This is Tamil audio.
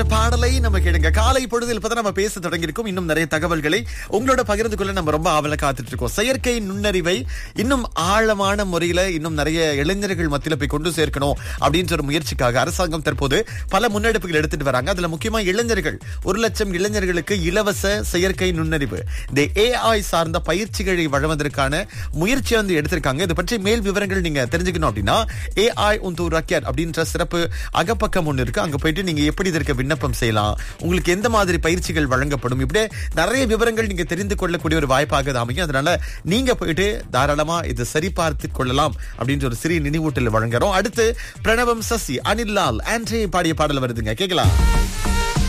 பாடலை நம்ம கேளுங்க காலை பொழுதில் இப்பதான் நம்ம பேச தொடங்கியிருக்கோம் இன்னும் நிறைய தகவல்களை உங்களோட பகிர்ந்து கொள்ள நம்ம ரொம்ப ஆவல காத்துட்டு இருக்கோம் செயற்கை நுண்ணறிவை இன்னும் ஆழமான முறையில இன்னும் நிறைய இளைஞர்கள் மத்தியில போய் கொண்டு சேர்க்கணும் அப்படின்ற ஒரு முயற்சிக்காக அரசாங்கம் தற்போது பல முன்னெடுப்புகள் எடுத்துட்டு வராங்க அதுல முக்கியமா இளைஞர்கள் ஒரு லட்சம் இளைஞர்களுக்கு இலவச செயற்கை நுண்ணறிவு இந்த ஏஐ சார்ந்த பயிற்சிகளை வழங்குவதற்கான முயற்சியை வந்து எடுத்திருக்காங்க இது பற்றி மேல் விவரங்கள் நீங்க தெரிஞ்சுக்கணும் அப்படின்னா ஏஐ உந்து ரக்கர் அப்படின்ற சிறப்பு அகப்பக்கம் ஒண்ணு இருக்கு அங்க போயிட்டு நீங்க எப்படி இதற்கு விண்ணப்பம் செய்யலாம் உங்களுக்கு எந்த மாதிரி பயிற்சிகள் வழங்கப்படும் இப்படியே நிறைய விவரங்கள் நீங்க தெரிந்து கொள்ளக்கூடிய ஒரு வாய்ப்பாக இது அமையும் அதனால நீங்க போயிட்டு தாராளமா இதை சரிபார்த்து கொள்ளலாம் அப்படின்ற ஒரு சிறிய நினைவூட்டல் வழங்குறோம் அடுத்து பிரணவம் சசி அனில் லால் ஆண்ட்ரே பாடிய பாடல் வருதுங்க கேட்கலாம்